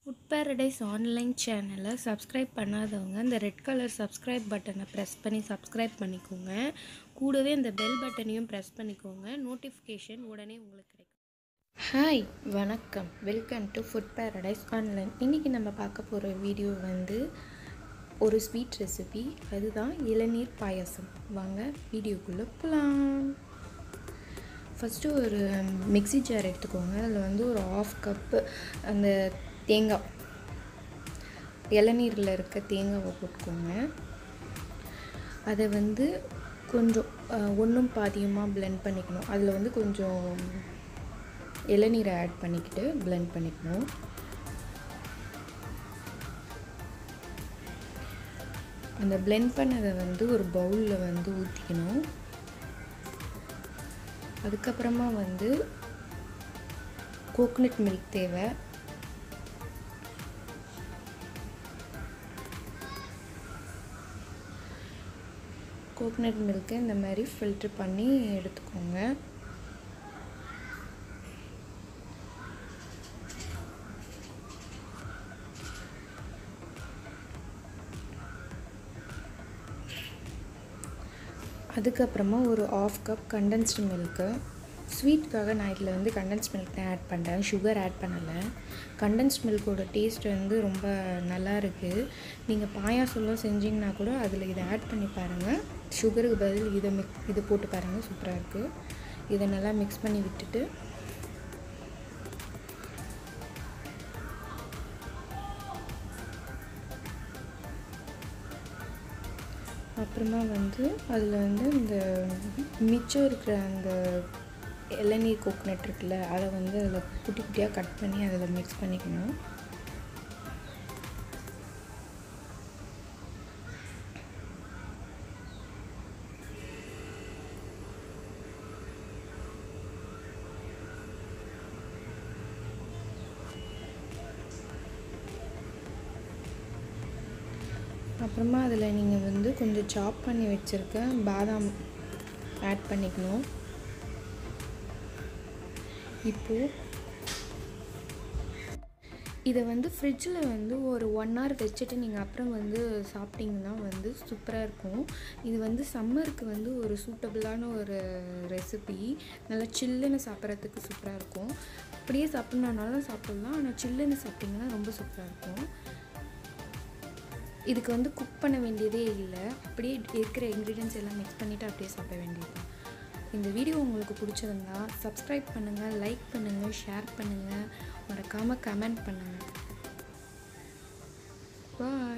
food paradise online சேனலை subscribe பண்ணாதவங்க இந்த ரெட் கலர் சப்ஸ்கிரைப் பட்டனை ப்ரெஸ் பண்ணி சப்ஸ்கிரைப் பண்ணிக்கோங்க கூடவே இந்த பெல் பட்டனையும் ப்ரெஸ் பண்ணிக்கோங்க நோட்டிஃபிகேஷன் உடனே உங்களுக்கு கிடைக்கும் ஹாய் வணக்கம் welcome to food paradise online இன்றைக்கி நம்ம பார்க்க போகிற வீடியோ வந்து ஒரு ஸ்வீட் ரெசிபி அதுதான் இளநீர் பாயாசம் வாங்க வீடியோக்குள்ளே போகலாம் ஃபஸ்ட்டு ஒரு மிக்ஸி ஜார் எடுத்துக்கோங்க அதில் வந்து ஒரு ஆஃப் கப்பு அந்த தேங்காய் இளநீரில் இருக்க தேங்காவை போட்டுக்கோங்க அதை வந்து கொஞ்சம் ஒன்றும் பாதியமாக பிளெண்ட் பண்ணிக்கணும் அதில் வந்து கொஞ்சம் இளநீரை ஆட் பண்ணிக்கிட்டு பிளெண்ட் பண்ணிக்கணும் அந்த பிளெண்ட் பண்ணதை வந்து ஒரு பவுலில் வந்து ஊற்றிக்கணும் அதுக்கப்புறமா வந்து கோகனட் மில்க் தேவை கோகனட் மில்க்கை இந்த மாதிரி ஃபில்ட்ரு பண்ணி எடுத்துக்கோங்க அதுக்கப்புறமா ஒரு ஆஃப் கப் கண்டென்ஸ்டு மில்க்கு ஸ்வீட்காக நான் இதில் வந்து கண்டென்ஸ் மில்க் தான் ஆட் பண்ணுறேன் சுகர் ஆட் பண்ணலை கண்டென்ஸ்ட் மில்கோட டேஸ்ட் வந்து ரொம்ப நல்லா இருக்குது நீங்கள் பாயாசம்லாம் செஞ்சிங்கன்னா கூட அதில் இதை ஆட் பண்ணி பாருங்கள் சுகருக்கு பதில் இதை மிக் இது போட்டு பாருங்கள் சூப்பராக இருக்குது இதை நல்லா மிக்ஸ் பண்ணி விட்டுட்டு அப்புறமா வந்து அதில் வந்து இந்த மிச்சம் இருக்கிற அந்த இளநீர் கோகனட் இருக்குல்ல அதை வந்து அதில் குட்டி குட்டியாக கட் பண்ணி அதில் மிக்ஸ் பண்ணிக்கணும் அப்புறமா அதில் நீங்கள் வந்து கொஞ்சம் சாப் பண்ணி வச்சுருக்க பாதாம் ஆட் பண்ணிக்கணும் இப்போது இதை வந்து ஃப்ரிட்ஜில் வந்து ஒரு ஒன் ஹவர் வச்சுட்டு நீங்கள் அப்புறம் வந்து சாப்பிட்டிங்கன்னா வந்து சூப்பராக இருக்கும் இது வந்து சம்மருக்கு வந்து ஒரு சூட்டபிளான ஒரு ரெசிபி நல்லா சில்லுன்னு சாப்பிட்றதுக்கு சூப்பராக இருக்கும் அப்படியே சாப்பிட்ணுன்னாலும் சாப்பிட்லாம் ஆனால் சில்லுன்னு சாப்பிட்டிங்கன்னா ரொம்ப சூப்பராக இருக்கும் இதுக்கு வந்து குக் பண்ண வேண்டியதே இல்லை அப்படியே இருக்கிற இன்க்ரீடியன்ஸ் எல்லாம் மிக்ஸ் பண்ணிவிட்டு அப்படியே சாப்பிட வேண்டியது இந்த வீடியோ உங்களுக்கு பிடிச்சிருந்தா சப்ஸ்கிரைப் பண்ணுங்கள் லைக் பண்ணுங்கள் ஷேர் பண்ணுங்கள் மறக்காமல் கமெண்ட் பண்ணுங்கள் பாய்